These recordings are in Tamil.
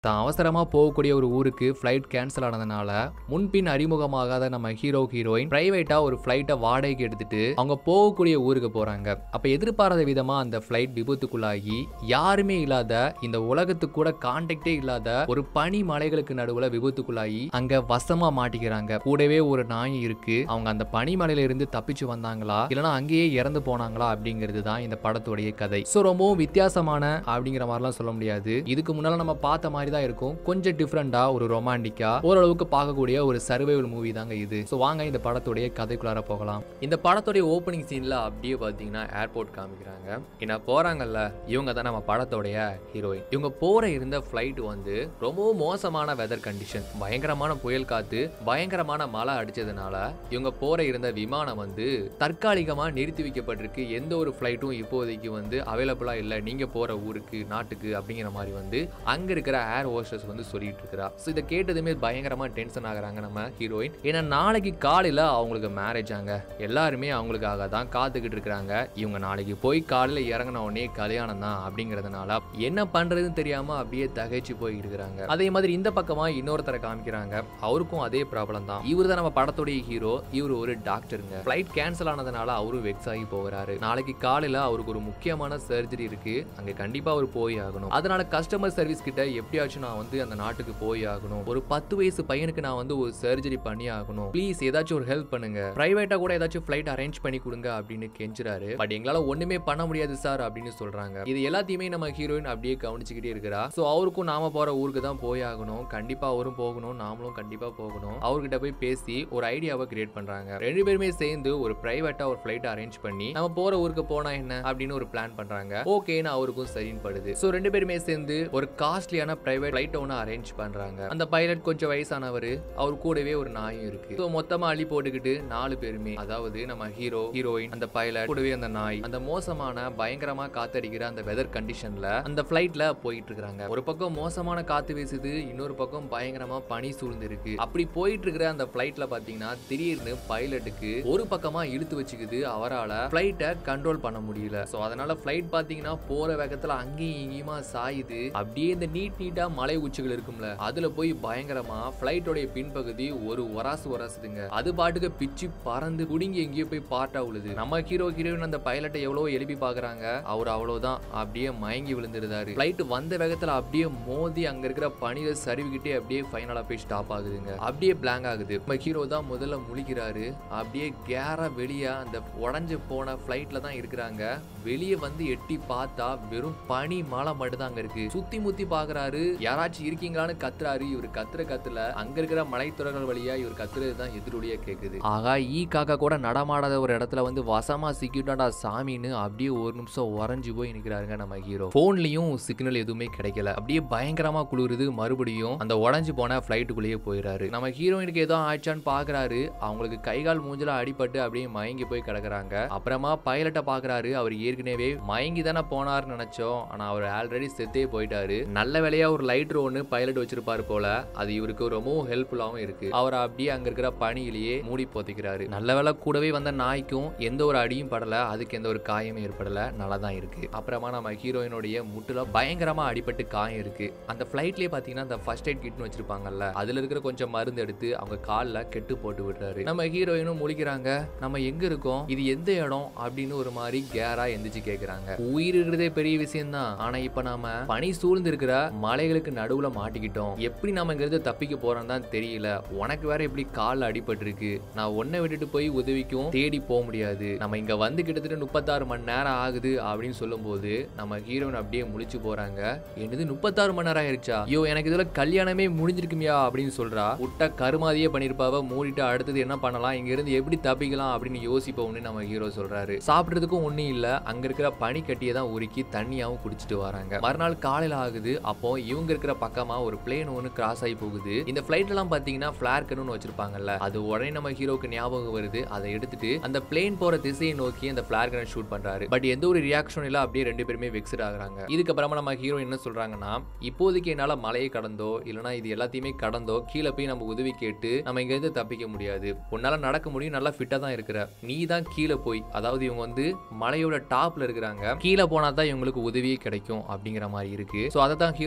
தான் அவசரமா போகக்கூடிய ஒரு ஊருக்கு ஃப்ளைட் கேன்சல் ஆனதுனால முன்பின் அறிமுகமாகாத நம்ம ஹீரோ ஹீரோயின் பிரைவேட்டா ஒரு ஃப்ளைட்டை வாடகைக்கு எடுத்துட்டு அவங்க போகக்கூடிய ஊருக்கு போறாங்க அப்ப எதிர்பாராத விதமா அந்த ஃப்ளைட் விபத்துக்குள்ளாகி யாருமே இல்லாத இந்த உலகத்துக்கு கூட கான்டாக்டே இல்லாத ஒரு பனி மலைகளுக்கு நடுவுல விபத்துக்குள்ளாகி அங்க வசமா மாட்டிக்கிறாங்க கூடவே ஒரு நாய் இருக்கு அவங்க அந்த பனிமலையில இருந்து தப்பிச்சு வந்தாங்களா இல்லனா அங்கேயே இறந்து போனாங்களா அப்படிங்கிறது தான் இந்த படத்துடைய கதை ஸோ ரொம்பவும் வித்தியாசமான அப்படிங்கிற மாதிரிலாம் சொல்ல முடியாது இதுக்கு முன்னால நம்ம பார்த்த மாதிரி தான் இருக்கும் கொஞ்சம் டிஃப்ரெண்டா ஒரு ரொமான்டிக்கா ஓரளவுக்கு பார்க்கக்கூடிய ஒரு சர்வைவல் மூவி தாங்க இது ஸோ வாங்க இந்த படத்துடைய கதைக்குள்ளார போகலாம் இந்த படத்துடைய ஓப்பனிங் சீன்ல அப்படியே பார்த்தீங்கன்னா ஏர்போர்ட் காமிக்கிறாங்க ஏன்னா போறாங்கல்ல இவங்க தான் நம்ம படத்தோடைய ஹீரோயின் இவங்க போற இருந்த ஃப்ளைட் வந்து ரொம்பவும் மோசமான வெதர் கண்டிஷன் பயங்கரமான புயல் காத்து பயங்கரமான மழை அடிச்சதுனால இவங்க போற இருந்த விமானம் வந்து தற்காலிகமா நிறுத்தி வைக்கப்பட்டிருக்கு எந்த ஒரு ஃப்ளைட்டும் இப்போதைக்கு வந்து அவைலபிளா இல்லை நீங்க போற ஊருக்கு நாட்டுக்கு அப்படிங்கிற மாதிரி வந்து அங்க இருக்கிற ஏர் ஹோஸ்டஸ் வந்து சொல்லிட்டு இருக்கிறா ஸோ இதை கேட்டதுமே பயங்கரமா டென்ஷன் ஆகுறாங்க நம்ம ஹீரோயின் ஏன்னா நாளைக்கு காலையில அவங்களுக்கு மேரேஜ் ஆங்க எல்லாருமே அவங்களுக்காக தான் காத்துக்கிட்டு இருக்கிறாங்க இவங்க நாளைக்கு போய் காலையில இறங்கின உடனே கல்யாணம் தான் அப்படிங்கிறதுனால என்ன பண்றதுன்னு தெரியாம அப்படியே தகைச்சு போய் இருக்கிறாங்க அதே மாதிரி இந்த பக்கமா இன்னொருத்தரை காமிக்கிறாங்க அவருக்கும் அதே ப்ராப்ளம் தான் இவர் தான் நம்ம படத்துடைய ஹீரோ இவர் ஒரு டாக்டருங்க ஃபிளைட் கேன்சல் ஆனதுனால அவரும் வெக்ஸ் ஆகி போகிறாரு நாளைக்கு காலையில அவருக்கு ஒரு முக்கியமான சர்ஜரி இருக்கு அங்க கண்டிப்பா அவர் போய் ஆகணும் அதனால கஸ்டமர் சர்வீஸ் கிட்ட எப்படியாச்சும் நான் வந்து அந்த நாட்டுக்கு போய் ஆகணும் ஒரு பத்து வயசு பையனுக்கு நான் வந்து ஒரு சர்ஜரி பண்ணி ஆகணும் ப்ளீஸ் ஏதாச்சும் ஒரு ஹெல்ப் பண்ணுங்க பிரைவேட்டா கூட ஏதாச்சும் ஃபிளைட் அரேஞ்ச் பண்ணி கொடுங்க அப்படின்னு கெஞ்சுறாரு பட் எங்களால ஒண்ணுமே பண்ண முடியாது சார் அப்படின்னு சொல்றாங்க இது எல்லாத்தையுமே நம்ம ஹீரோயின் அப்படியே கவனிச்சுக்கிட்டே இருக்கிறா ஸோ அவருக்கும் நாம போற ஊருக்கு தான் போய் ஆகணும் கண்டிப்பா அவரும் போகணும் நாமளும் கண்டிப்பா போகணும் அவர்கிட்ட போய் பேசி ஒரு ஐடியாவை கிரியேட் பண்றாங்க ரெண்டு பேருமே சேர்ந்து ஒரு பிரைவேட்டா ஒரு ஃபிளைட் அரேஞ்ச் பண்ணி நம்ம போற ஊருக்கு போனா என்ன அப்படின்னு ஒரு பிளான் பண்றாங்க ஓகேன்னு அவருக்கும் சரின்னு படுது ஸோ ரெண்டு பேருமே சேர்ந்து ஒரு காஸ்ட்லியான பிரைவேட் ஃபிளைட் ஒன்று அரேஞ்ச் பண்றாங்க அந்த பைலட் கொஞ்சம் வயசானவர் அவர் கூடவே ஒரு நாயும் இருக்கு ஸோ மொத்தமா அள்ளி போட்டுக்கிட்டு நாலு பேருமே அதாவது நம்ம ஹீரோ ஹீரோயின் அந்த பைலட் கூடவே அந்த நாய் அந்த மோசமான பயங்கரமா காத்தடிக்கிற அந்த வெதர் கண்டிஷன்ல அந்த ஃபிளைட்ல போயிட்டு இருக்காங்க ஒரு பக்கம் மோசமான காத்து வீசுது இன்னொரு பக்கம் பயங்கரமா பனி சூழ்ந்து இருக்கு அப்படி போயிட்டு இருக்கிற அந்த ஃபிளைட்ல பாத்தீங்கன்னா திடீர்னு பைலட்டுக்கு ஒரு பக்கமா இழுத்து வச்சுக்குது அவரால ஃபிளைட்டை கண்ட்ரோல் பண்ண முடியல சோ அதனால ஃபிளைட் பாத்தீங்கன்னா போற வேகத்துல அங்கேயும் இங்கேயுமா சாயுது அப்படியே இந்த நீட் நீட்டா மலை உச்சிகள் இருக்கும்ல அதுல போய் பயங்கரமா ஃபிளைட்டோடைய பின்பகுதி ஒரு ஒராசு ஒராசுதுங்க அது பாட்டுக்கு பிச்சு பறந்து குடுங்கி எங்கேயோ போய் பார்ட்டா விழுது நம்ம ஹீரோ ஹீரோயின் அந்த பைலட்டை எவ்வளவு எழுப்பி பாக்குறாங்க அவர் அவ்வளவுதான் அப்படியே மயங்கி விழுந்துருந்தாரு ஃபிளைட் வந்த வேகத்துல அப்படியே மோதி அங்க இருக்கிற பனியில சரிவிக்கிட்டே அப்படியே ஃபைனலா போய் ஸ்டாப் ஆகுதுங்க அப்படியே பிளாங்க் ஆகுது நம்ம ஹீரோ தான் முதல்ல முழிக்கிறாரு அப்படியே கேரா வெளியே அந்த உடஞ்சு போன ஃபிளைட்ல தான் இருக்கிறாங்க வெளியே வந்து எட்டி பார்த்தா வெறும் பனி மழை மட்டும் தான் அங்க இருக்கு சுத்தி முத்தி பாக்குறாரு யாராச்சும் இருக்கீங்களான்னு கத்துறாரு இவர் கத்துற கத்துல அங்க இருக்கிற மலைத்துறைகள் வழியா இவர் கத்துறது தான் எதிரொலியா கேக்குது ஆகா ஈ காக்கா கூட நடமாடாத ஒரு இடத்துல வந்து வசமா சிக்கிட்டாடா சாமின்னு அப்படியே ஒரு நிமிஷம் உறைஞ்சு போய் நிக்கிறாருங்க நம்ம ஹீரோ போன்லயும் சிக்னல் எதுவுமே கிடைக்கல அப்படியே பயங்கரமா குளிருது மறுபடியும் அந்த உடஞ்சு போன ஃபிளைட்டுக்குள்ளேயே போயிடுறாரு நம்ம ஹீரோயினுக்கு ஏதோ ஆச்சான்னு பாக்குறாரு அவங்களுக்கு கை கால் மூஞ்சில அடிபட்டு அப்படியே மயங்கி போய் கிடக்குறாங்க அப்புறமா பைலட்டை பாக்குறாரு அவர் ஏற்கனவே மயங்கி தானே போனார்னு நினைச்சோம் ஆனா அவர் ஆல்ரெடி செத்தே போயிட்டாரு நல்ல வேலையா ஒரு லைட்டர் ஒன்று பைலட் வச்சிருப்பாரு போல அது இவருக்கு ரொம்பவும் ஹெல்ப்ஃபுல்லாகவும் இருக்கு அவர் அப்படியே அங்க இருக்கிற பனியிலேயே மூடி போத்திக்கிறாரு நல்ல வேலை கூடவே வந்த நாய்க்கும் எந்த ஒரு அடியும் படல அதுக்கு எந்த ஒரு காயமும் ஏற்படல நல்லா தான் இருக்கு அப்புறமா நம்ம ஹீரோயினுடைய முட்டுல பயங்கரமா அடிபட்டு காயம் இருக்கு அந்த ஃபிளைட்லயே பாத்தீங்கன்னா அந்த ஃபர்ஸ்ட் எய்ட் கிட்னு வச்சிருப்பாங்கல்ல அதுல இருக்கிற கொஞ்சம் மருந்து எடுத்து அவங்க கால்ல கெட்டு போட்டு விடுறாரு நம்ம ஹீரோயினும் முழிக்கிறாங்க நம்ம எங்க இருக்கோம் இது எந்த இடம் அப்படின்னு ஒரு மாதிரி கேரா எந்திரிச்சு கேக்குறாங்க உயிர் இருக்கிறதே பெரிய விஷயம் தான் ஆனா இப்ப நாம பனி சூழ்ந்து இருக்கிற மலைகளுக்கு நடுவுல மாட்டிக்கிட்டோம் எப்படி நம்ம இங்க இருந்து தப்பிக்க போறோம் தான் தெரியல உனக்கு வேற எப்படி கால்ல அடிபட்டு இருக்கு நான் உன்னை விட்டுட்டு போய் உதவிக்கும் தேடி போக முடியாது நம்ம இங்க வந்து கிட்டத்தட்ட முப்பத்தாறு மணி நேரம் ஆகுது அப்படின்னு சொல்லும்போது நம்ம ஹீரோயின் அப்படியே முழிச்சு போறாங்க என்னது முப்பத்தாறு மணி நேரம் ஆயிருச்சா ஐயோ எனக்கு இதுல கல்யாணமே முடிஞ்சிருக்குமியா அப்படின்னு சொல்றா விட்டா கருமாதியே பண்ணிருப்பாவ மூடிட்டு அடுத்தது என்ன பண்ணலாம் இங்க இருந்து எப்படி தப்பிக்கலாம் அப்படின்னு யோசிப்போம்னு நம்ம ஹீரோ சொல்றாரு சாப்பிடுறதுக்கும் ஒண்ணும் இல்ல அங்க இருக்கிற பனி கட்டியை தான் உருக்கி தண்ணியாவும் குடிச்சிட்டு வராங்க மறுநாள் காலையில ஆகுது அப்போ இவங்க இருக்கிற பக்கமா ஒரு பிளேன் ஒன்று கிராஸ் ஆகி போகுது இந்த ஃபிளைட் எல்லாம் பாத்தீங்கன்னா ஃபிளார் கன்னு வச்சிருப்பாங்கல்ல அது உடனே நம்ம ஹீரோக்கு ஞாபகம் வருது அதை எடுத்துட்டு அந்த பிளேன் போற திசையை நோக்கி அந்த ஃபிளார் கனை ஷூட் பண்றாரு பட் எந்த ஒரு ரியாக்ஷனும் இல்ல அப்படியே ரெண்டு பேருமே வெக்ஸ்ட் ஆகுறாங்க இதுக்கப்புறமா நம்ம ஹீரோ என்ன சொல்றாங்கன்னா இப்போதைக்கு என்னால மலையை கடந்தோ இல்லனா இது எல்லாத்தையுமே கடந்தோ கீழே போய் நம்ம உதவி கேட்டு நம்ம இங்க இருந்து தப்பிக்க முடியாது உன்னால நடக்க முடியும் நல்லா ஃபிட்டா தான் இருக்கிற நீ தான் கீழே போய் அதாவது இவங்க வந்து மலையோட டாப்ல இருக்கிறாங்க கீழே போனா தான் இவங்களுக்கு உதவியே கிடைக்கும் அப்படிங்கிற மாதிரி இருக்கு ஸோ அதை தான் ஹீரோயின் சொல்றாங்க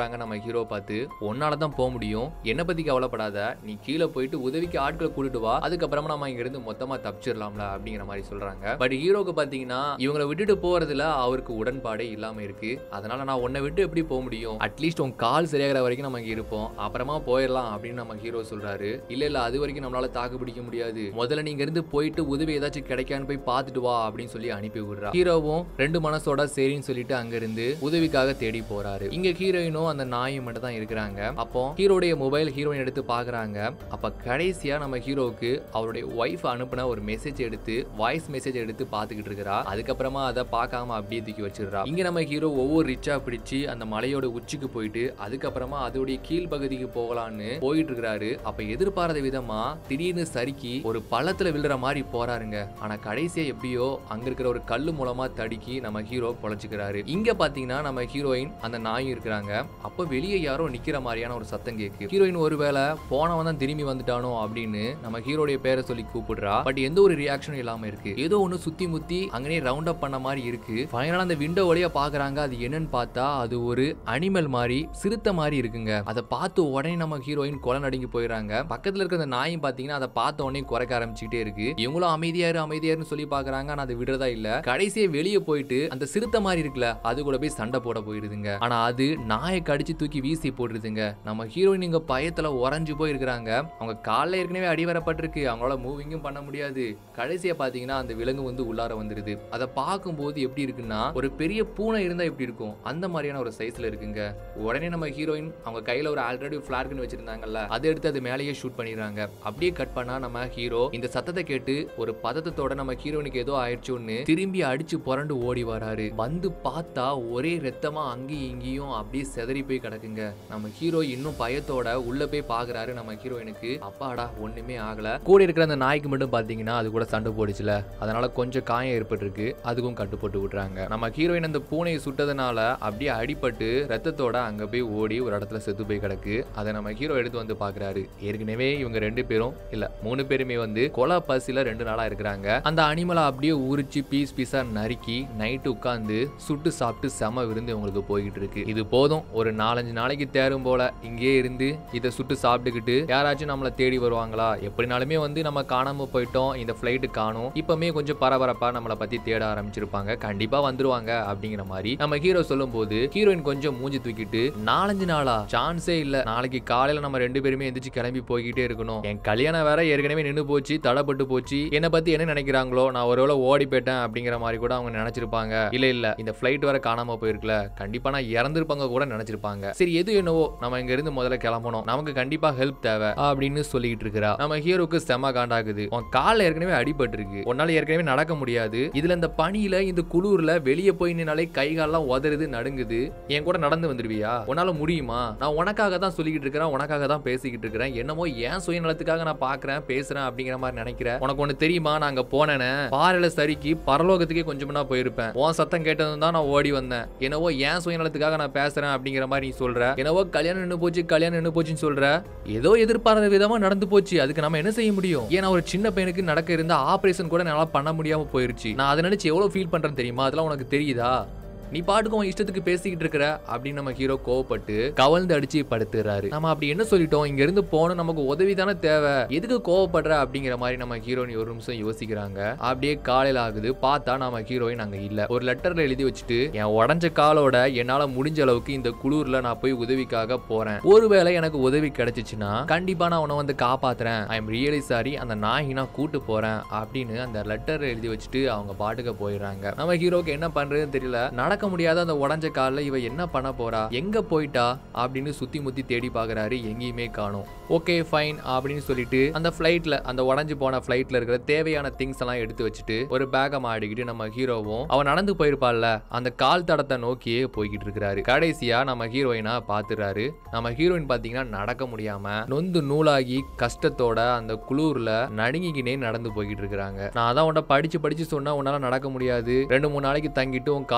சொல்றாங்க நம்ம ஹீரோ பார்த்து உன்னால தான் போக முடியும் என்ன பத்தி கவலைப்படாத நீ கீழே போயிட்டு உதவிக்கு ஆட்களை கூட்டிட்டு வா அதுக்கப்புறமா நம்ம இங்க இருந்து மொத்தமா தப்பிச்சிடலாம்ல அப்படிங்கிற மாதிரி சொல்றாங்க பட் ஹீரோக்கு பாத்தீங்கன்னா இவங்களை விட்டுட்டு போறதுல அவருக்கு உடன்பாடே இல்லாம இருக்கு அதனால நான் உன்னை விட்டு எப்படி போக முடியும் அட்லீஸ்ட் உன் கால் சரியாகிற வரைக்கும் நம்ம இங்க இருப்போம் அப்புறமா போயிடலாம் அப்படின்னு நம்ம ஹீரோ சொல்றாரு இல்ல இல்ல அது வரைக்கும் நம்மளால தாக்கு பிடிக்க முடியாது முதல்ல நீங்க இருந்து போயிட்டு உதவி ஏதாச்சும் கிடைக்கான்னு போய் பார்த்துட்டு வா அப்படின்னு சொல்லி அனுப்பி விடுறா ஹீரோவும் ரெண்டு மனசோட சரின்னு சொல்லிட்டு அங்க இருந்து உதவிக்காக தேடி போறாரு இங்க ஹீரோயினும் அந்த நாயும் மட்டும் தான் இருக்கிறாங்க அப்போ ஹீரோடைய மொபைல் ஹீரோயின் எடுத்து பாக்குறாங்க அப்ப கடைசியா நம்ம ஹீரோவுக்கு அவருடைய ஒய்ஃப் அனுப்புன ஒரு மெசேஜ் எடுத்து வாய்ஸ் மெசேஜ் எடுத்து பாத்துக்கிட்டு இருக்கிறா அதுக்கப்புறமா அதை பார்க்காம அப்படியே தூக்கி வச்சிடுறா இங்க நம்ம ஹீரோ ஒவ்வொரு ரிச்சா பிடிச்சு அந்த மலையோட உச்சிக்கு போயிட்டு அதுக்கப்புறமா அதோடைய கீழ் பகுதிக்கு போகலான்னு போயிட்டு இருக்கிறாரு அப்ப எதிர்பாராத விதமா திடீர்னு சறுக்கி ஒரு பள்ளத்துல விழுற மாதிரி போறாருங்க ஆனா கடைசியா எப்படியோ அங்க இருக்கிற ஒரு கல்லு மூலமா தடுக்கி நம்ம ஹீரோ பொழைச்சுக்கிறாரு இங்க பாத்தீங்கன்னா நம்ம ஹீரோயின் அந்த நாயும் இருக்கிறாங்க அப்ப வெளியே யாரோ நிக்கிற மாதிரியான ஒரு சத்தம் கேக்கு ஹீரோயின் ஒருவேளை போனவன் தான் திரும்பி வந்துட்டானோ அப்படின்னு நம்ம ஹீரோடைய பேரை சொல்லி கூப்பிடுறா பட் எந்த ஒரு ரியாக்ஷனும் இல்லாம இருக்கு ஏதோ ஒண்ணு சுத்தி முத்தி அங்கனே ரவுண்ட் அப் பண்ண மாதிரி இருக்கு ஃபைனலா அந்த விண்டோ வழியா பாக்குறாங்க அது என்னன்னு பார்த்தா அது ஒரு அனிமல் மாதிரி சிறுத்தை மாதிரி இருக்குங்க அதை பார்த்து உடனே நம்ம ஹீரோயின் கொலை நடுங்கி போயிடுறாங்க பக்கத்துல இருக்க அந்த நாயும் பாத்தீங்கன்னா அதை பார்த்த உடனே குறைக்க ஆரம்பிச்சுக்கிட்டே இருக்கு இவங்களும் அமைதியாரு அமைதியாருன்னு சொல்லி பாக்குறாங்க ஆனா அதை விடுறதா இல்ல கடைசியே வெளியே போயிட்டு அந்த சிறுத்தை மாதிரி இருக்குல்ல அது கூட போய் சண்டை போட போயிருதுங்க ஆனா அது நாயை கடிச்சு தூக்கி வீசி போடுறதுங்க நம்ம ஹீரோயின் இங்க பயத்துல உறைஞ்சு போயிருக்கிறாங்க அவங்க காலில் ஏற்கனவே அடி வரப்பட்டிருக்கு அவங்களால மூவிங்கும் பண்ண முடியாது கடைசியா பாத்தீங்கன்னா அந்த விலங்கு வந்து உள்ளார வந்துருது அதை பார்க்கும்போது எப்படி இருக்குன்னா ஒரு பெரிய பூனை இருந்தா எப்படி இருக்கும் அந்த மாதிரியான ஒரு சைஸ்ல இருக்குங்க உடனே நம்ம ஹீரோயின் அவங்க கையில ஒரு ஆல்ரெடி ஃபிளார்க்னு வச்சிருந்தாங்கல்ல அதை எடுத்து அது மேலேயே ஷூட் பண்ணிடுறாங்க அப்படியே கட் பண்ணா நம்ம ஹீரோ இந்த சத்தத்தை கேட்டு ஒரு பதத்தத்தோட நம்ம ஹீரோயினுக்கு ஏதோ ஆயிடுச்சோன்னு திரும்பி அடிச்சு புரண்டு ஓடி வராரு வந்து பார்த்தா ஒரே ரத்தமா அங்கேயும் இங்கேயும் அப்படியே செதறி போய் கிடக்குங்க நம்ம ஹீரோ இன்னும் பயத்தோட உள்ள போய் பாக்குறாரு நம்ம ஹீரோயினுக்கு அப்பாடா ஒண்ணுமே ஆகல கூட இருக்கிற அந்த நாய்க்கு மட்டும் பாத்தீங்கன்னா அது கூட சண்டை போடுச்சுல அதனால கொஞ்சம் காயம் ஏற்பட்டிருக்கு அதுக்கும் கட்டு போட்டு விட்டுறாங்க நம்ம ஹீரோயின் அந்த பூனையை சுட்டதுனால அப்படியே அடிபட்டு ரத்தத்தோட அங்க போய் ஓடி ஒரு இடத்துல செத்து போய் கிடக்கு அதை நம்ம ஹீரோ எடுத்து வந்து பாக்குறாரு ஏற்கனவே இவங்க ரெண்டு பேரும் இல்ல மூணு பேருமே வந்து கொலை பசில ரெண்டு நாளா இருக்கிறாங்க அந்த அனிமலை அப்படியே உரிச்சு பீஸ் பீஸா நறுக்கி நைட்டு உட்காந்து சுட்டு சாப்பிட்டு செம விருந்து உங்களுக்கு போய்கிட்டு இருக்கு இது போதும் ஒரு நாலஞ்சு நாளைக்கு தேரும் போல இங்கேயே இருந்து இதை சுட்டு சாப்பிட்டுக்கிட்டு யாராச்சும் நம்மளை தேடி வருவாங்களா எப்படினாலுமே வந்து நம்ம காணாம போயிட்டோம் இந்த ஃபிளைட்டு காணும் இப்பவுமே கொஞ்சம் பரபரப்பா நம்மளை பத்தி தேட ஆரம்பிச்சிருப்பாங்க கண்டிப்பா வந்துருவாங்க அப்படிங்கிற மாதிரி நம்ம ஹீரோ சொல்லும் போது ஹீரோயின் கொஞ்சம் மூஞ்சி தூக்கிட்டு நாலஞ்சு நாளா சான்ஸே இல்ல நாளைக்கு காலையில நம்ம ரெண்டு பேருமே எந்திரிச்சு கிளம்பி போய்கிட்டே இருக்கணும் என் கல்யாணம் வேற ஏற்கனவே நின்று போச்சு தடைப்பட்டு போச்சு என்னை பத்தி என்ன நினைக்கிறாங்களோ நான் ஒருவேளை ஓடி போயிட்டேன் அப்படிங்கிற மாதிரி கூட அவங்க நினைச்சிருப்பாங்க இல்ல இல்ல இந்த ஃபிளைட் வர காணாம போயிருக்கல கண்டிப்பா நான் இறந்திருப்பாங்க கூட நினைச்சிருப்பாங்க சரி எது என்னவோ நம்ம இங்க இருந்து முதல்ல கிளம்பணும் நமக்கு கண்டிப்பா ஹெல்ப் தேவை அப்படின்னு சொல்லிட்டு இருக்கிறா நம்ம ஹீரோக்கு செம காண்டாகுது உன் கால்ல ஏற்கனவே அடிபட்டு இருக்கு உன்னால ஏற்கனவே நடக்க முடியாது இதுல இந்த பனியில இந்த குளிர்ல வெளியே போய் நின்னாலே கை கால்லாம் உதறுது நடுங்குது என் கூட நடந்து வந்துருவியா உன்னால முடியுமா நான் உனக்காக தான் சொல்லிக்கிட்டு இருக்கிறேன் உனக்காக தான் பேசிக்கிட்டு இருக்கிறேன் என்னமோ ஏன் சுயநலத்துக்காக நான் பாக்குறேன் பேசுறேன் அப்படிங்கிற மாதிரி நினைக்கிறேன் உனக்கு ஒண்ணு தெரியுமா நான் அங்க போனேனே பாறையில சரிக்கு பரலோகத்துக்கே கொஞ்சம் நான் போயிருப்பேன் உன் சத்தம் கேட்டதும் தான் நான் ஓடி வந்தேன் என்னவோ ஏன் சுயநலத்துக்காக நான் பேசுறேன் அப்படிங்கிற மாதிரி நீ சொல்ற என்னவோ கல்யாணம் நின்று போச்சு கல்யாணம் நின்று போச்சுன்னு சொல்ற ஏதோ எதிர்பாராத விதமா நடந்து போச்சு அதுக்கு நம்ம என்ன செய்ய முடியும் ஏன்னா ஒரு சின்ன பையனுக்கு நடக்க இருந்த ஆபரேஷன் கூட என்னால பண்ண முடியாம போயிருச்சு நான் அதை நினைச்சு எவ்வளவு ஃபீல் பண்றேன்னு தெரியுமா அதெல்லாம் உனக்கு தெரியுதா நீ பாட்டுக்கு உன் இஷ்டத்துக்கு பேசிக்கிட்டு இருக்கிற அப்படின்னு நம்ம ஹீரோ கோவப்பட்டு கவழ்ந்து அடிச்சு படுத்துறாரு நம்ம அப்படி என்ன சொல்லிட்டோம் இங்க இருந்து போகணும் நமக்கு உதவி தானே தேவை எதுக்கு கோவப்படுற அப்படிங்கிற மாதிரி நம்ம ஹீரோயின் ஒரு நிமிஷம் யோசிக்கிறாங்க அப்படியே காலையில ஆகுது பார்த்தா நம்ம ஹீரோயின் அங்க இல்ல ஒரு லெட்டர்ல எழுதி வச்சுட்டு என் உடஞ்ச காலோட என்னால முடிஞ்ச அளவுக்கு இந்த குளூர்ல நான் போய் உதவிக்காக போறேன் ஒருவேளை எனக்கு உதவி கிடைச்சிச்சுன்னா கண்டிப்பா நான் உன்னை வந்து காப்பாத்துறேன் ஐ எம் ரியலி சாரி அந்த நாய் நான் கூட்டு போறேன் அப்படின்னு அந்த லெட்டர் எழுதி வச்சுட்டு அவங்க பாட்டுக்கு போயிடுறாங்க நம்ம ஹீரோக்கு என்ன பண்றதுன்னு தெரியல நடக்க முடியாத அந்த உடஞ்ச கால்ல இவ என்ன பண்ண போறா எங்க போயிட்டா அப்படின்னு சுத்தி முத்தி தேடி பாக்குறாரு எங்கேயுமே காணும் ஓகே ஃபைன் அப்படின்னு சொல்லிட்டு அந்த ஃபிளைட்ல அந்த உடஞ்சு போன ஃபிளைட்ல இருக்கிற தேவையான திங்ஸ் எல்லாம் எடுத்து வச்சுட்டு ஒரு பேக்கை மாடிக்கிட்டு நம்ம ஹீரோவும் அவன் நடந்து போயிருப்பாள்ல அந்த கால் தடத்தை நோக்கியே போய்கிட்டு இருக்கிறாரு கடைசியா நம்ம ஹீரோயினா பாத்துறாரு நம்ம ஹீரோயின் பாத்தீங்கன்னா நடக்க முடியாம நொந்து நூலாகி கஷ்டத்தோட அந்த குளூர்ல நடுங்கிக்கினே நடந்து போய்கிட்டு இருக்கிறாங்க நான் அதான் உன்ட படிச்சு படிச்சு சொன்னா உன்னால நடக்க முடியாது ரெண்டு மூணு நாளைக்கு தங்கிட்டு உன் கால் சரியான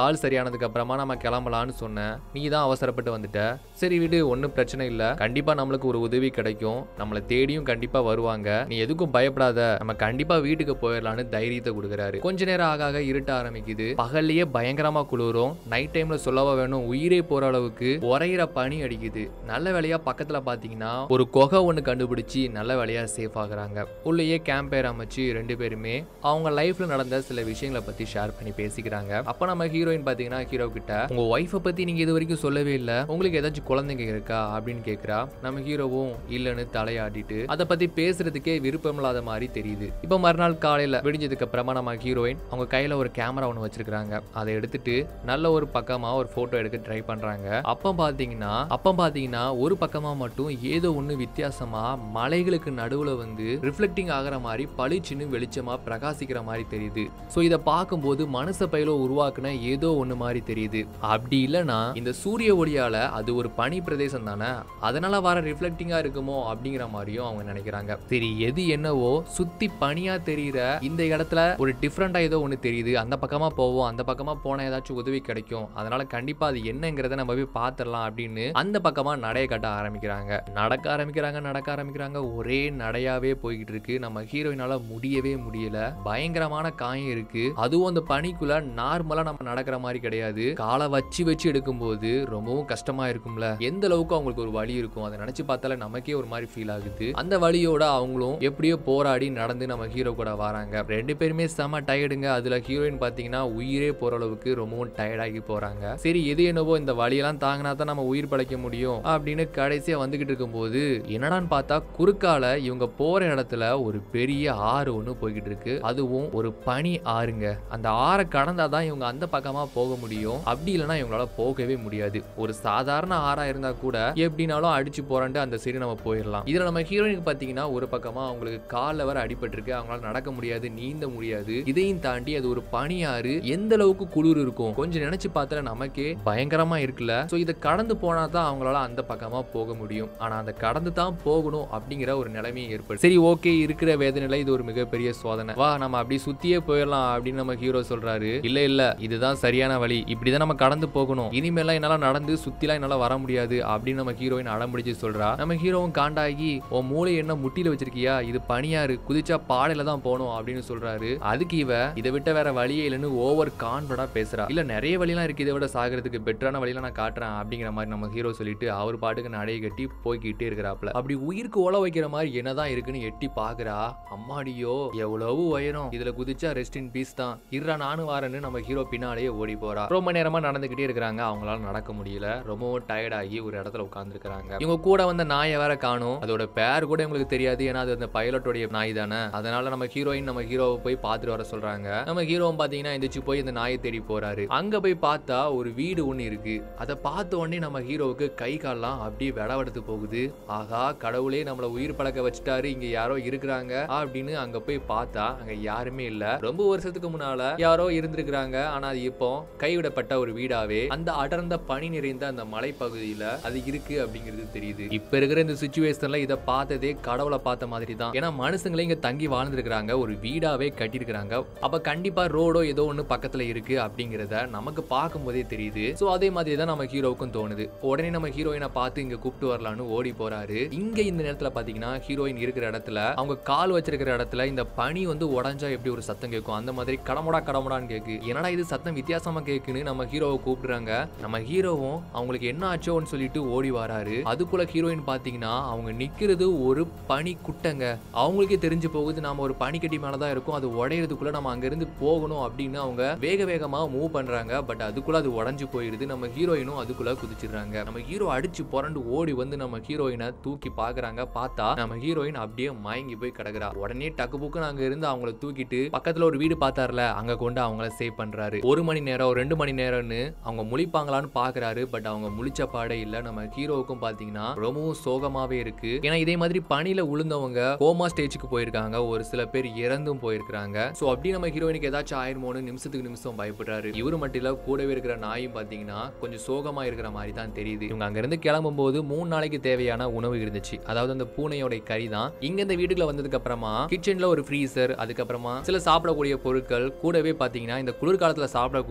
ஆனதுக்கு அப்புறமா நம்ம கிளம்பலாம்னு சொன்னேன் நீ தான் அவசரப்பட்டு வந்துட்ட சரி விடு ஒன்றும் பிரச்சனை இல்லை கண்டிப்பா நம்மளுக்கு ஒரு உதவி கிடைக்கும் நம்மளை தேடியும் கண்டிப்பா வருவாங்க நீ எதுக்கும் பயப்படாத நம்ம கண்டிப்பா வீட்டுக்கு போயிடலான்னு தைரியத்தை கொடுக்குறாரு கொஞ்ச நேரம் ஆக ஆக இருட்ட ஆரம்பிக்குது பகல்லையே பயங்கரமா குளிரும் நைட் டைம்ல சொல்லவா வேணும் உயிரே போற அளவுக்கு உரையிற பனி அடிக்குது நல்ல வேலையா பக்கத்துல பாத்தீங்கன்னா ஒரு குகை ஒன்று கண்டுபிடிச்சி நல்ல வேலையா சேஃப் ஆகுறாங்க உள்ளேயே கேம்ப் பேர் அமைச்சு ரெண்டு பேருமே அவங்க லைஃப்ல நடந்த சில விஷயங்களை பத்தி ஷேர் பண்ணி பேசிக்கிறாங்க அப்ப நம்ம ஹீரோயின் பாத்தீங்கன்னா ஹீரோ கிட்ட உங்க ஒய்ஃபை பத்தி நீங்க இது வரைக்கும் சொல்லவே இல்ல உங்களுக்கு ஏதாச்சும் குழந்தைங்க இருக்கா அப்படின்னு கேக்குறா நம்ம ஹீரோவும் இல்லைன்னு தலையாடிட்டு அதை பத்தி பேசுறதுக்கே விருப்பம் இல்லாத மாதிரி தெரியுது இப்போ மறுநாள் காலையில விடிஞ்சதுக்கு அப்புறமா நம்ம ஹீரோயின் அவங்க கையில ஒரு கேமரா ஒன்று வச்சிருக்காங்க அதை எடுத்துட்டு நல்ல ஒரு பக்கமா ஒரு போட்டோ எடுக்க ட்ரை பண்றாங்க அப்ப பாத்தீங்கன்னா அப்ப பாத்தீங்கன்னா ஒரு பக்கமா மட்டும் ஏதோ ஒண்ணு வித்தியாசமா மலைகளுக்கு நடுவுல வந்து ரிஃப்ளெக்டிங் ஆகுற மாதிரி பளிச்சுன்னு வெளிச்சமா பிரகாசிக்கிற மாதிரி தெரியுது ஸோ இதை பார்க்கும்போது மனுஷ பயில உருவாக்குன ஏதோ ஒண்ணு மாதிரி தெரியுது அப்படி இல்லைன்னா இந்த சூரிய ஒளியால அது ஒரு பனி பிரதேசம் தானே அதனால வர ரிஃப்ளெக்டிங்கா இருக்குமோ அப்படிங்கிற மாதிரியும் அவங்க நினைக்கிறாங்க சரி எது என்னவோ சுத்தி பனியா தெரியுற இந்த இடத்துல ஒரு டிஃப்ரெண்டா ஏதோ ஒண்ணு தெரியுது அந்த பக்கமா போவோம் அந்த பக்கமா போனா ஏதாச்சும் உதவி கிடைக்கும் அதனால கண்டிப்பா அது என்னங்கிறத நம்ம போய் பார்த்துடலாம் அப்படின்னு அந்த பக்கமா நடைய கட்ட ஆரம்பிக்கிறாங்க நடக்க ஆரம்பிக்கிறாங்க நடக்க ஆரம்பிக்கிறாங்க ஒரே நடையாவே போய்கிட்டு இருக்கு நம்ம ஹீரோயினால முடியவே முடியல பயங்கரமான காயம் இருக்கு அதுவும் அந்த பனிக்குள்ள நார்மலா நம்ம நடக்கிற மாதிரி கிடையாது காலை வச்சு வச்சு எடுக்கும்போது ரொம்பவும் கஷ்டமா இருக்கும்ல எந்த அளவுக்கு அவங்களுக்கு ஒரு வலி இருக்கும் அதை நினைச்சு பார்த்தாலே நமக்கே ஒரு மாதிரி ஃபீல் ஆகுது அந்த வலியோட அவங்களும் எப்படியோ போராடி நடந்து நம்ம ஹீரோ கூட வராங்க ரெண்டு பேருமே செம டயர்டுங்க அதுல ஹீரோயின் பாத்தீங்கன்னா உயிரே போற அளவுக்கு ரொம்பவும் டயர்டாகி போறாங்க சரி எது என்னவோ இந்த வலியெல்லாம் தாங்கினா தான் நம்ம உயிர் பழைக்க முடியும் அப்படின்னு கடைசியா வந்துகிட்டு இருக்கும்போது என்னடான்னு பார்த்தா குறுக்கால இவங்க போற இடத்துல ஒரு பெரிய ஆறு ஒன்று போய்கிட்டு இருக்கு அதுவும் ஒரு பனி ஆறுங்க அந்த ஆறை கடந்தாதான் இவங்க அந்த பக்கமா போக முடியும் அப்படி இல்லைன்னா இவங்களால போகவே முடியாது ஒரு சாதாரண ஆறா இருந்தா கூட எப்படினாலும் அடிச்சு போறாண்டு அந்த சைடு நம்ம போயிடலாம் இதுல நம்ம ஹீரோயினுக்கு பாத்தீங்கன்னா ஒரு பக்கமா அவங்களுக்கு காலில் வர அடிபட்டிருக்கு அவங்களால நடக்க முடியாது நீந்த முடியாது இதையும் தாண்டி அது ஒரு பனியாறு எந்த அளவுக்கு குளிர் இருக்கும் கொஞ்சம் நினைச்சு பார்த்தா நமக்கே பயங்கரமா இருக்குல்ல சோ இதை கடந்து போனா தான் அவங்களால அந்த பக்கமா போக முடியும் ஆனா அந்த கடந்து தான் போகணும் அப்படிங்கிற ஒரு நிலைமையும் ஏற்படும் சரி ஓகே இருக்கிற வேதனையில இது ஒரு மிகப்பெரிய சோதனை வா நம்ம அப்படி சுத்தியே போயிடலாம் அப்படின்னு நம்ம ஹீரோ சொல்றாரு இல்ல இல்ல இதுதான் சரியான வழி இப்படிதான் நம்ம கடந்து போகணும் இனிமேலாம் என்னால நடந்து சுத்திலாம் என்னால வர முடியாது அப்படின்னு நம்ம ஹீரோயின் அடம்பிடிச்சு சொல்றா நம்ம ஹீரோவும் காண்டாகி உன் மூளை என்ன முட்டியில வச்சிருக்கியா இது பனியாறு குதிச்சா பாடையில தான் போகணும் அப்படின்னு சொல்றாரு அதுக்கு இவ இதை விட்ட வேற வழியே இல்லைன்னு ஓவர் கான்பிடா பேசுறா இல்ல நிறைய வழியெல்லாம் இருக்கு இதை விட சாகிறதுக்கு பெட்டரான வழியெல்லாம் நான் காட்டுறேன் அப்படிங்கிற மாதிரி நம்ம ஹீரோ சொல்லிட்டு அவர் பாட்டுக்கு நடைய கட்டி போய்கிட்டே இருக்கிறாப்ல அப்படி உயிருக்கு ஓல வைக்கிற மாதிரி என்னதான் இருக்குன்னு எட்டி பாக்குறா அம்மாடியோ எவ்வளவு உயரம் இதுல குதிச்சா ரெஸ்ட் இன் பீஸ் தான் இருறா நானும் வரேன்னு நம்ம ஹீரோ பின்னாலேயே ஓடி போறா ரொம்ப நேரமா நடந்துகிட்டே இருக்கிறாங்க அவங்களால நடக்க முடியல ரொம்பவும் டயர்ட் ஆகி ஒரு இடத்துல உட்காந்துருக்காங்க இவங்க கூட வந்த நாயை வேற காணும் அதோட பேர் கூட உங்களுக்கு தெரியாது ஏன்னா அது அந்த பைலட்டோடைய நாய் தானே அதனால நம்ம ஹீரோயின் நம்ம ஹீரோவை போய் பார்த்துட்டு வர சொல்றாங்க நம்ம ஹீரோவும் பாத்தீங்கன்னா எந்திரிச்சு போய் இந்த நாயை தேடி போறாரு அங்க போய் பார்த்தா ஒரு வீடு ஒண்ணு இருக்கு அதை பார்த்த உடனே நம்ம ஹீரோவுக்கு கை கால்லாம் அப்படியே விடவெடுத்து போகுது ஆகா கடவுளே நம்மள உயிர் பழக்க வச்சுட்டாரு இங்க யாரோ இருக்கிறாங்க அப்படின்னு அங்க போய் பார்த்தா அங்க யாருமே இல்ல ரொம்ப வருஷத்துக்கு முன்னால யாரோ இருந்திருக்கிறாங்க ஆனா அது இப்போ கைவிடப்பட்ட ஒரு வீடாவே அந்த அடர்ந்த பனி நிறைந்த அந்த மலைப்பகுதியில அது இருக்கு அப்படிங்கிறது தெரியுது இப்ப இருக்கிற இந்த சுச்சுவேஷன்ல இதை பார்த்ததே கடவுளை பார்த்த மாதிரி தான் ஏன்னா மனுஷங்களே இங்க தங்கி வாழ்ந்துருக்காங்க ஒரு வீடாவே கட்டியிருக்கிறாங்க அப்ப கண்டிப்பா ரோடோ ஏதோ ஒண்ணு பக்கத்துல இருக்கு அப்படிங்கிறத நமக்கு பார்க்கும்போதே தெரியுது சோ அதே மாதிரி தான் நம்ம ஹீரோவுக்கும் தோணுது உடனே நம்ம ஹீரோயினை பார்த்து இங்க கூப்பிட்டு வரலான்னு ஓடி போறாரு இங்க இந்த நேரத்துல பாத்தீங்கன்னா ஹீரோயின் இருக்கிற இடத்துல அவங்க கால் வச்சிருக்கிற இடத்துல இந்த பனி வந்து உடஞ்சா எப்படி ஒரு சத்தம் கேட்கும் அந்த மாதிரி கடமுடா கடமுடான்னு கேக்கு என்னடா இது சத்தம் வித்தியாசமா கேக்குன்னு நம்ம ஹீரோவை கூப்பிடுறாங்க நம்ம ஹீரோவும் அவங்களுக்கு என்ன ஆச்சோன்னு சொல்லிட்டு ஓடி வராரு அதுக்குள்ள ஹீரோயின் பாத்தீங்கன்னா அவங்க நிக்கிறது ஒரு பனி குட்டைங்க அவங்களுக்கே தெரிஞ்சு போகுது நாம ஒரு பனிக்கட்டி மேலதான் இருக்கும் அது உடையறதுக்குள்ள நம்ம அங்க இருந்து போகணும் அப்படின்னு அவங்க வேக வேகமா மூவ் பண்றாங்க பட் அதுக்குள்ள அது உடைஞ்சு போயிடுது நம்ம ஹீரோயினும் அதுக்குள்ள குதிச்சிடுறாங்க நம்ம ஹீரோ அடிச்சு புரண்டு ஓடி வந்து நம்ம ஹீரோயினை தூக்கி பாக்குறாங்க பார்த்தா நம்ம ஹீரோயின் அப்படியே மயங்கி போய் கிடக்குறா உடனே டக்கு புக்குன்னு அங்க இருந்து அவங்கள தூக்கிட்டு பக்கத்துல ஒரு வீடு பார்த்தாருல அங்க கொண்டு அவங்கள சேவ் பண்றாரு ஒரு மணி நேரம் ரெண்டு மணி நேரம்னு அவங்க முழிப்பாங்களான்னு பாக்குறாரு பட் அவங்க முழிச்ச பாடே இல்ல நம்ம ஹீரோவுக்கும் பாத்தீங்கன்னா ரொம்பவும் சோகமாவே இருக்கு ஏன்னா இதே மாதிரி பனியில உளுந்தவங்க கோமா ஸ்டேஜுக்கு போயிருக்காங்க ஒரு சில பேர் இறந்தும் போயிருக்காங்க சோ அப்படி நம்ம ஹீரோயினுக்கு ஏதாச்சும் ஆயிருமோன்னு நிமிஷத்துக்கு நிமிஷம் பயப்படுறாரு இவரு மட்டும் இல்ல கூடவே இருக்கிற நாயும் பாத்தீங்கன்னா கொஞ்சம் சோகமா இருக்கிற மாதிரி தான் தெரியுது இவங்க அங்க இருந்து கிளம்பும் போது மூணு நாளைக்கு தேவையான உணவு இருந்துச்சு அதாவது அந்த பூனையோட கறி தான் இங்க இந்த வீட்டுக்குள்ள வந்ததுக்கு அப்புறமா கிச்சன்ல ஒரு ஃப்ரீசர் அதுக்கப்புறமா சில சாப்பிடக்கூடிய பொருட்கள் கூடவே பாத்தீங்கன்னா இந்த குளிர்காலத்துல சாப்பிடக்கூடிய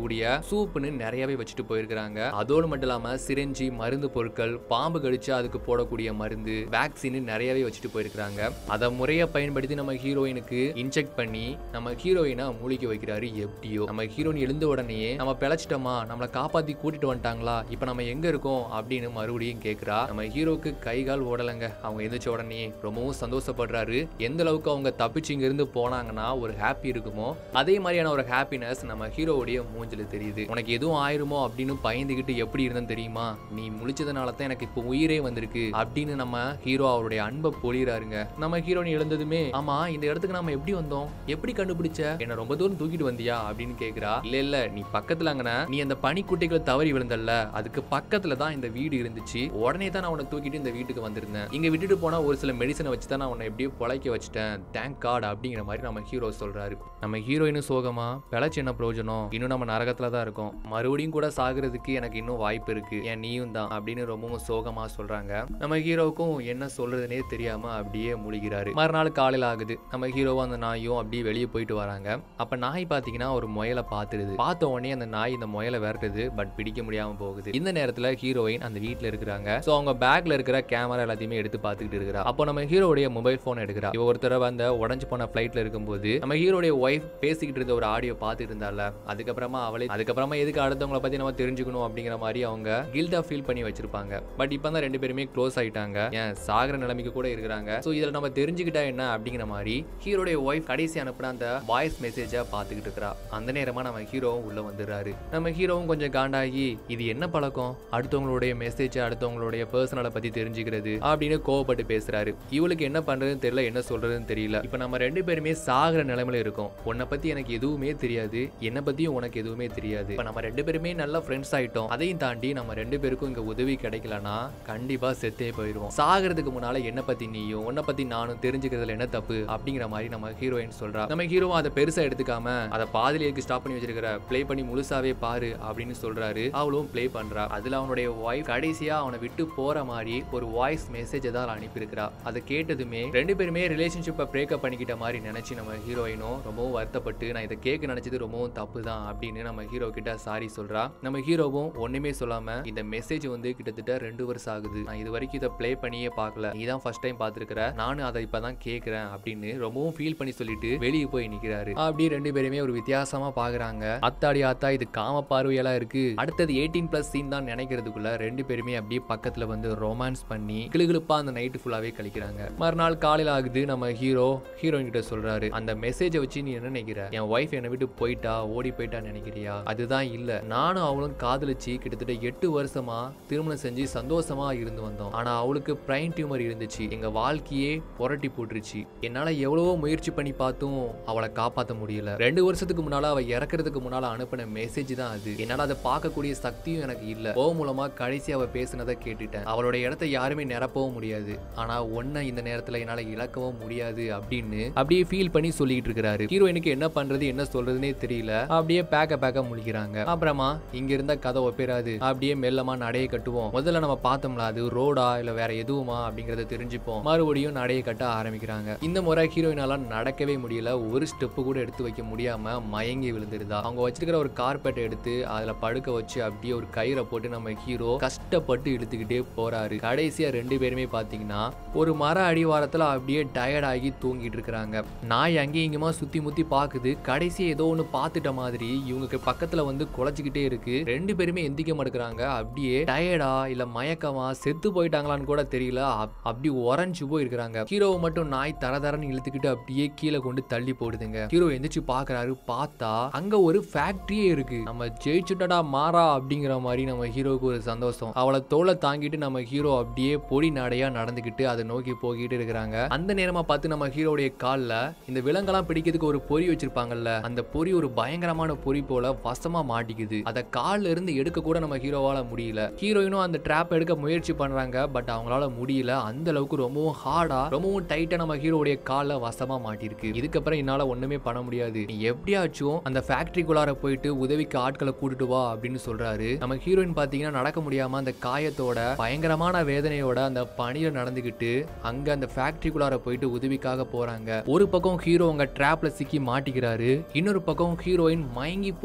சூப்புன்னு நிறையவே வச்சுட்டு போயிருக்காங்க அதோடு மட்டும் இல்லாம சிரிஞ்சி மருந்து பொருட்கள் பாம்பு கடிச்சு அதுக்கு போடக்கூடிய மருந்து வேக்சின் நிறையவே வச்சுட்டு போயிருக்காங்க அதை முறையை பயன்படுத்தி நம்ம ஹீரோயினுக்கு இன்ஜெக்ட் பண்ணி நம்ம ஹீரோயினை மூலிக்க வைக்கிறாரு எப்படியோ நம்ம ஹீரோயின் எழுந்த உடனே நம்ம பிழைச்சிட்டோமா நம்மளை காப்பாத்தி கூட்டிட்டு வந்துட்டாங்களா இப்போ நம்ம எங்க இருக்கோம் அப்படின்னு மறுபடியும் கேக்குறா நம்ம ஹீரோக்கு கை கால் ஓடலைங்க அவங்க எந்திரிச்ச உடனே ரொம்பவும் சந்தோஷப்படுறாரு எந்த அளவுக்கு அவங்க தப்பிச்சு இங்க இருந்து போனாங்கன்னா ஒரு ஹாப்பி இருக்குமோ அதே மாதிரியான ஒரு ஹாப்பினஸ் நம்ம ஹீரோவுடைய மூஞ்சில தெரியுது உனக்கு எதுவும் ஆயிருமோ அப்படின்னு பயந்துகிட்டு எப்படி இருந்தேன்னு தெரியுமா நீ முழிச்சதுனால தான் எனக்கு இப்போ உயிரே வந்திருக்கு அப்படின்னு நம்ம ஹீரோ அவருடைய அன்பை பொழிறாருங்க நம்ம ஹீரோயின் எழுந்ததுமே ஆமா இந்த இடத்துக்கு நம்ம எப்படி வந்தோம் எப்படி கண்டுபிடிச்ச என்ன ரொம்ப தூரம் தூக்கிட்டு வந்தியா அப்படின்னு கேக்குறா இல்ல இல்ல நீ பக்கத்துல அங்கன நீ அந்த பனிக்குட்டைகளை தவறி விழுந்தல்ல அதுக்கு பக்கத்துல தான் இந்த வீடு இருந்துச்சு உடனே தான் நான் உன்னை தூக்கிட்டு இந்த வீட்டுக்கு வந்திருந்தேன் இங்க விட்டுட்டு போனா ஒரு சில மெடிசனை வச்சு தான் நான் உன்னை எப்படியோ பொழைக்க வச்சுட்டேன் தேங்க் காட் அப்படிங்கிற மாதிரி நம்ம ஹீரோ சொல்றாரு நம்ம ஹீரோயினும் சோகமா பிழைச்சு என்ன பிரயோஜனம் இன்னும் நம்ம நரகத்துல தான் இருக்கோம் மறுபடியும் கூட சாகுறதுக்கு எனக்கு இன்னும் வாய்ப்பு இருக்கு ஏன் நீயும் தான் அப்படின்னு ரொம்பவும் சோகமா சொல்றாங்க நம்ம ஹீரோவுக்கும் என்ன சொல்றதுனே தெரியாம அப்படியே முழிக்கிறாரு மறுநாள் காலையில ஆகுது நம்ம ஹீரோவும் அந்த நாயும் அப்படியே வெளியே போயிட்டு வராங்க அப்ப நாய் பாத்தீங்கன்னா ஒரு முயலை பாத்துருது பார்த்த உடனே அந்த நாய் இந்த முயலை விரட்டுது பட் பிடிக்க முடியாம போகுது இந்த நேரத்துல ஹீரோயின் அந்த வீட்ல இருக்கிறாங்க சோ அவங்க பேக்ல இருக்கிற கேமரா எல்லாத்தையுமே எடுத்து பார்த்துக்கிட்டு இருக்கிறா அப்போ நம்ம ஹீரோடைய மொபைல் போன் எடுக்கிறா இவ ஒரு தடவை அந்த உடஞ்சு போன ஃபிளைட்ல இருக்கும்போது நம்ம ஹீரோடைய ஒய்ஃப் பேசிக்கிட்டு இருந்த ஒரு ஆடியோ பார்த்துட்டு இருந்தால அதுக்கப்புறமா அவளே அதுக்கப்புறமா எதுக்கு அடுத்தவங்கள பத்தி நம்ம தெரிஞ்சுக்கணும் அப்படிங்கிற மாதிரி அவங்க கில்டா ஃபீல் பண்ணி வச்சிருப்பாங்க பட் இப்போ தான் ரெண்டு பேருமே க்ளோஸ் ஆயிட்டாங்க ஏன் சாகிற நிலைமைக்கு கூட இருக்கிறாங்க ஸோ இதில் நம்ம தெரிஞ்சுக்கிட்டா என்ன அப்படிங்கிற மாதிரி ஹீரோடைய ஒய்ஃப் கடைசி அனுப்புன அந்த வாய்ஸ் மெசேஜை பார்த்துக்கிட்டு இருக்கிறா அந்த நேரமா நம்ம ஹீரோவும் உள்ள வந்துடுறாரு நம்ம ஹீரோவும் கொஞ்சம் காண்டாகி இது என்ன பழக்கம் அடுத்தவங்களுடைய மெசேஜ் அடுத்தவங்களுடைய பர்சனலை பத்தி தெரிஞ்சுக்கிறது அப்படின்னு கோவப்பட்டு பேசுறாரு இவளுக்கு என்ன பண்றதுன்னு தெரியல என்ன சொல்றதுன்னு தெரியல இப்போ நம்ம ரெண்டு பேருமே சாகிற நிலைமையில இருக்கோம் உன்னை பத்தி எனக்கு எதுவுமே தெரியாது என்னை பத்தியும் உனக்கு எதுவுமே தெரியாது இப்போ நம்ம ரெண்டு பேருமே நல்ல ஃப்ரெண்ட்ஸ் ஆயிட்டோம் அதையும் தாண்டி நம்ம ரெண்டு பேருக்கும் இங்க உதவி கிடைக்கலனா கண்டிப்பா செத்தே போயிடுவோம் சாகிறதுக்கு முன்னால என்ன பத்தி நீயும் உன்னை பத்தி நானும் தெரிஞ்சுக்கிறதுல என்ன தப்பு அப்படிங்கிற மாதிரி நம்ம ஹீரோயின் சொல்றா நம்ம ஹீரோவும் அதை பெருசா எடுத்துக்காம அதை பாதிலேக்கு ஸ்டாப் பண்ணி வச்சிருக்கிற ப்ளே பண்ணி முழுசாவே பாரு அப்படின்னு சொல்றாரு அவளும் ப்ளே பண்றா அதுல அவனுடைய ஒய்ஃப் கடைசியா அவனை விட்டு போற மாதிரி ஒரு வாய்ஸ் மெசேஜ் தான் அனுப்பியிருக்கிறா அதை கேட்டதுமே ரெண்டு பேருமே ரிலேஷன்ஷிப்பை பிரேக்கப் பண்ணிக்கிட்ட மாதிரி நினைச்சு நம்ம ஹீரோயினும் ரொம்பவும் வருத்தப்பட்டு நான் இதை கேட்க நினைச்சது ரொம்பவும் தப்பு தான் அப்படின்னு நம்ம ஹீரோ கிட்ட சாரி சொல்றா நம்ம ஹீரோவும் ஒண்ணுமே சொல்லாம இந்த மெசேஜ் வந்து கிட்டத்தட்ட ரெண்டு வருஷம் ஆகுது நான் இது வரைக்கும் இதை ப்ளே பண்ணியே பார்க்கல நீ தான் ஃபர்ஸ்ட் டைம் பார்த்துருக்கிற நானும் அதை இப்பதான் கேட்கிறேன் அப்படின்னு ரொம்பவும் ஃபீல் பண்ணி சொல்லிட்டு வெளியே போய் நிக்கிறாரு அப்படி ரெண்டு பேருமே ஒரு வித்தியாசமா பாக்குறாங்க அத்தாடி ஆத்தா இது காம பார்வையெல்லாம் இருக்கு அடுத்தது எயிட்டீன் பிளஸ் சீன் தான் நினைக்கிறதுக்குள்ள ரெண்டு பேருமே அப்படியே பக்கத்துல வந்து ரொமான்ஸ் பண்ணி கிளுகிழுப்பா அந்த நைட்டு ஃபுல்லாவே கழிக்கிறாங்க மறுநாள் காலையில ஆகுது நம்ம ஹீரோ ஹீரோயின் கிட்ட சொல்றாரு அந்த மெசேஜை வச்சு நீ என்ன நினைக்கிற என் ஒய்ஃப் என்னை விட்டு போயிட்டா ஓடி போயிட்டா நினைக்கிறியா அதுதான் இல்ல நானும் அவளும் காதலிச்சு கிட்டத்தட்ட எட்டு வருஷமா திருமணம் செஞ்சு சந்தோஷமா இருந்து வந்தோம் ஆனா அவளுக்கு பிரைன் டியூமர் இருந்துச்சு எங்க வாழ்க்கையே புரட்டி போட்டுருச்சு என்னால எவ்வளவோ முயற்சி பண்ணி பார்த்தும் அவளை காப்பாத்த முடியல ரெண்டு வருஷத்துக்கு முன்னால அவ இறக்குறதுக்கு முன்னால அனுப்பின மெசேஜ் தான் அது என்னால அதை பார்க்கக்கூடிய சக்தியும் எனக்கு இல்ல ஓ மூலமா கடைசி அவ பேசுனதை கேட்டுட்டேன் அவளோட இடத்த யாருமே நிரப்பவும் முடியாது ஆனா ஒன்ன இந்த நேரத்துல என்னால இழக்கவும் முடியாது அப்படின்னு அப்படியே ஃபீல் பண்ணி சொல்லிட்டு இருக்கிறாரு ஹீரோயினுக்கு என்ன பண்றது என்ன சொல்றதுனே தெரியல அப்படியே பேக்க பேக்க முழிக்கிறாங்க அப்புறமா இங்க இருந்த கதை ஒப்பேராது அப்படியே மெல்லமா நடைய கட்டுவோம் முதல்ல நம்ம பார்த்தோம்ல அது ரோடா இல்ல வேற எதுவுமா அப்படிங்கறத தெரிஞ்சுப்போம் மறுபடியும் நடைய கட்ட ஆரம்பிக்கிறாங்க இந்த முறை ஹீரோயினால நடக்கவே முடியல ஒரு ஸ்டெப்பு கூட எடுத்து வைக்க முடியாம மயங்கி விழுந்துருதா அவங்க வச்சிருக்கிற ஒரு கார்பெட்டை எடுத்து அதுல படுக்க வச்சு அப்படியே ஒரு கயிறை போட்டு நம்ம ஹீரோ கஷ்டப்பட்டு இழுத்துக்கிட்டே போறாரு கடைசியா ரெண்டு பேருமே பாத்தீங்கன்னா ஒரு மர அடிவாரத்துல அப்படியே டயர்ட் ஆகி தூங்கிட்டு இருக்கிறாங்க நாய் அங்கேயும் இங்கேயுமா சுத்தி முத்தி பாக்குது கடைசியா ஏதோ ஒண்ணு பார்த்துட்ட மாதிரி இவங்களுக்கு பக்கத்துல வந்து குலைச்சிக்கிட்டே இருக்கு ரெண்டு பேருமே எந்திக்க மாட்டேங்கிறாங்க அப்படியே டயர்டா இல்ல மயக்கமா செத்து போயிட்டாங்களான்னு கூட தெரியல அப்- அப்படி உறைஞ்சு போயிருக்கிறாங்க ஹீரோவை மட்டும் நாய் தர தரன்னு இழுத்துக்கிட்டு அப்படியே கீழே கொண்டு தள்ளி போடுதுங்க ஹீரோ எந்திரிச்சு பாக்குறாரு பார்த்தா அங்க ஒரு ஃபேக்டரியே இருக்கு நம்ம ஜெயிச்சுட்டடா மாறா அப்படிங்கிற மாதிரி நம்ம ஹீரோவுக்கு ஒரு சந்தோஷம் அவளை தோலை தாங்கிட்டு நம்ம ஹீரோ அப்படியே பொடி நடையா நடந்துக்கிட்டு அதை நோக்கி போய்கிட்டு இருக்கிறாங்க அந்த நேரமா பார்த்து நம்ம ஹீரோடைய கால்ல இந்த விலங்கெல்லாம் பிடிக்கிறதுக்கு ஒரு பொறி வச்சிருப்பாங்கல்ல அந்த பொறி ஒரு பயங்கரமான பொறி போல வசமா மாட்டிக்குது அதை கால்ல இருந்து எடுக்க கூட நம்ம ஹீரோவால முடியல ஹீரோயினும் அந்த ட்ராப் எடுக்க முயற்சி பண்றாங்க பட் அவங்களால முடியல அந்த அளவுக்கு ரொம்பவும் ஹார்டா ரொம்பவும் டைட்டா நம்ம ஹீரோடைய கால்ல வசமா மாட்டிருக்கு இதுக்கப்புறம் என்னால ஒண்ணுமே பண்ண முடியாது நீ எப்படியாச்சும் அந்த ஃபேக்டரிக்குள்ளார போயிட்டு உதவிக்கு ஆட்களை கூட்டிட்டு வா அப்படின்னு சொல்றாரு நம்ம ஹீரோயின் பாத்தீங்கன்னா நடக்க முடியாம அந்த காயத்தோட பயங்கரமான வேதனையோட அந்த பணியில நடந்துகிட்டு அங்க அந்த ஃபேக்டரிக்குள்ளார போயிட்டு உதவிக்காக போறாங்க ஒரு பக்கம் ஹீரோ அங்க ட்ராப்ல சிக்கி மாட்டிக்கிறாரு இன்னொரு பக்கம் ஹீரோயின் மயங்கி போய் விழுற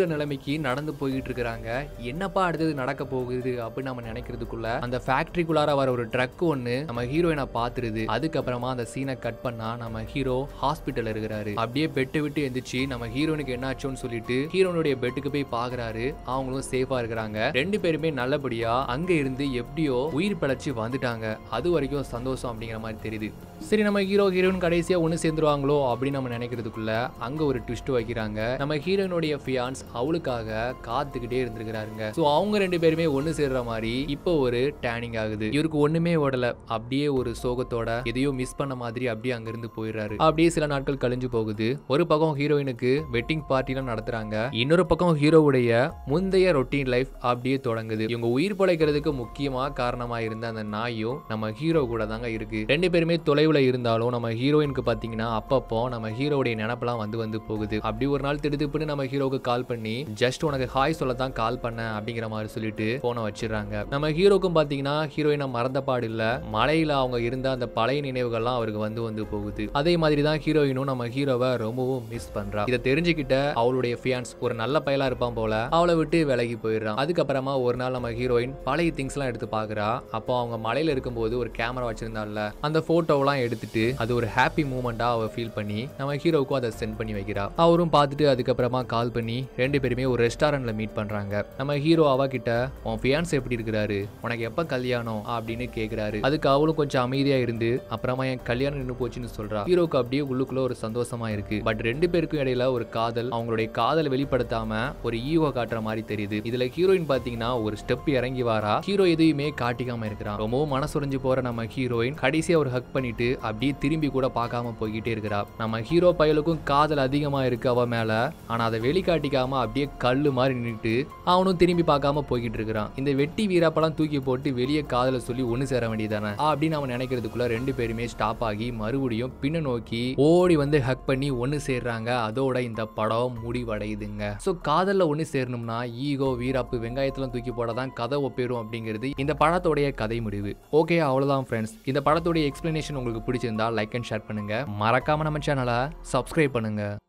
விழுகிற நிலைமைக்கு நடந்து போயிட்டு இருக்கிறாங்க என்னப்பா அடுத்தது நடக்க போகுது அப்படின்னு நம்ம நினைக்கிறதுக்குள்ள அந்த ஃபேக்டரிக்குள்ளார வர ஒரு ட்ரக் ஒன்று நம்ம ஹீரோயினை பார்த்துருது அதுக்கப்புறமா அந்த சீனை கட் பண்ணா நம்ம ஹீரோ ஹாஸ்பிட்டல் இருக்கிறாரு அப்படியே பெட்டு விட்டு எந்திரிச்சு நம்ம ஹீரோனுக்கு என்னாச்சோன்னு சொல்லிட்டு ஹீரோனுடைய பெட்டுக்கு போய் பாக்குறாரு அவங்களும் சேஃபா இருக்கிறாங்க ரெண்டு பேருமே நல்லபடியா அங்க இருந்து எப்படியோ உயிர் பிழைச்சு வந்துட்டாங்க அது வரைக்கும் சந்தோஷம் அப்படிங்கிற மாதிரி தெரியுது சரி நம்ம ஹீரோ ஹீரோயின் கடைசியா ஒன்று சேர்ந்துருவாங்களோ அப்படின்னு நம்ம நினைக்கிறதுக்குள்ள அங்க ஒரு ட்விஸ்ட் வைக்கிறாங்க நம்ம ஹீரோயினுடைய ஃபியான்ஸ் அவளுக்காக காத்துக்கிட்டே இருந்திருக்கிறாருங்க ஸோ அவங்க ரெண்டு பேருமே ஒன்று சேர்ற மாதிரி இப்போ ஒரு டேனிங் ஆகுது இவருக்கு ஒண்ணுமே ஓடல அப்படியே ஒரு சோகத்தோட எதையோ மிஸ் பண்ண மாதிரி அப்படியே அங்கிருந்து போயிடுறாரு அப்படியே சில நாட்கள் கழிஞ்சு போகுது ஒரு பக்கம் ஹீரோயினுக்கு வெட்டிங் பார்ட்டிலாம் நடத்துறாங்க இன்னொரு பக்கம் ஹீரோவுடைய முந்தைய ரொட்டீன் லைஃப் அப்படியே தொடங்குது இவங்க உயிர் பிழைக்கிறதுக்கு முக்கியமா காரணமா இருந்த அந்த நாயும் நம்ம ஹீரோ கூட தாங்க இருக்கு ரெண்டு பேருமே தொலைவுல இருந்தாலும் நம்ம ஹீரோயினுக்கு பாத்தீங்கன்னா அப்பப்போ நம்ம ஹீரோவுடைய நினப்பெல்லாம் வந்து வந்து போகுது அப்படி ஒரு நாள் திடுதிப்புன்னு நம்ம ஹீரோவுக்கு கால் பண்ணி ஜஸ்ட் உனக்கு ஹாய் சொல்ல தான் கால் பண்ணேன் அப்படிங்கிற மாதிரி சொல்லிட்டு போனை வச்சிடுறாங்க நம்ம ஹீரோக்கும் பாத்தீங்கன்னா ஹீரோயினை மறந்த பாடு இல்ல மலையில அவங்க இருந்த அந்த பழைய நினைவுகள்லாம் அவருக்கு வந்து வந்து போகுது அதே மாதிரி தான் ஹீரோயினும் நம்ம ஹீரோவை ரொம்பவும் மிஸ் பண்றா இதை தெரிஞ்சுக்கிட்ட அவளுடைய ஃபியான்ஸ் ஒரு நல்ல பயலா இருப்பான் போல அவளை விட்டு விலகி போயிடுறான் அதுக்கப்புறமா ஒரு நாள் நம்ம ஹீரோயின் பழைய திங்ஸ் எல்லாம் எடுத்து பாக்குறா அப்போ அவங்க மலையில இருக்கும்போது ஒரு கேமரா வச்சிருந்தால அந்த போட்டோவெல்லாம் எடுத்துட்டு அது ஒரு ஹாப்பி மூமெண்டா அவ ஃபீல் பண்ணி நம்ம ஹீரோவுக்கும் அதை சென்ட் பண்ணி வைக்கிறா அவரும் பார்த்துட்டு அதுக்கப்புறமா கால் பண்ணி ரெண்டு பேருமே ஒரு ரெஸ்டாரண்ட்ல மீட் பண்றாங்க நம்ம ஹீரோ அவ கிட்ட உன் ஃபியான்ஸ் எப்படி இருக்கிறாரு உனக்கு எப்ப கல்யாணம் அப்படின்னு கேக்குறாரு அதுக்கு அவளும் கொஞ்சம் அமைதியா இருந்து அப்புறமா என் கல்யாணம் நின்று போச்சுன்னு சொல்றா ஹீரோக்கு அப்படியே உள்ளுக்குள்ள ஒரு சந்தோஷமா இருக்கு பட் ரெண்டு பேருக்கும் இடையில ஒரு காதல் அவங்களுடைய காதலை வெளிப்படுத்தாம ஒரு ஈகோ காட்டுற மாதிரி தெரியுது இதுல ஹீரோயின் பாத்தீங்கன்னா ஒரு ஸ்டெப் இறங்கி வாரா ஹீரோ எதையுமே காட்டிக்காம இருக்கிறான் ரொம்பவும் மனசுரைஞ்சு போற நம்ம ஹீரோயின் கடைசியா ஒரு ஹக் பண்ணிட்டு அப்படியே திரும்பி கூட பார்க்காம போய்கிட்டே இருக்கிறா நம்ம ஹீரோ பயலுக்கும் காதல் அதிகமா இருக்கு அவ மேல ஆனா அதை வெளிக்காட்டிக்காம அப்படியே கல்லு மாதிரி நின்னுட்டு அவனும் திரும்பி பார்க்காம போய்கிட்டு இருக்கிறான் இந்த வெட்டி வீராப்பெல்லாம் தூக்கி போட்டு வெளியே காதல சொல்லி ஒண்ணு சேர வேண்டியதானே அப்படின்னு அவன் நினைக்கிறதுக்குள்ள ரெண்டு பேருமே ஸ்டாப் ஆகி மறுபடியும் பின்ன நோக்கி ஓடி வந்து ஹக் பண்ணி ஒண்ணு சேர்றாங்க அதோட இந்த படம் முடிவடையுதுங்க ஸோ காதல்ல ஒண்ணு சேரணும்னா ஈகோ வீராப்பு வெங்காயத்தெல்லாம் தூக்கி போட தான் கதை ஒப்பேரும் அப்படிங்கிறது இந்த படத்தோடைய கதை முடிவு ஓகே அவ்வளவுதான் ஃப்ரெண்ட்ஸ் இந்த படத்தோடைய எக்ஸ்பிளனேஷன் உங்களுக்கு பிடிச்சிருந்தா லைக் அண்ட் ஷேர் பண்ணுங்க மறக்காம நம்ம சேனலை சப்ஸ்கிரைப் பண்ணுங்க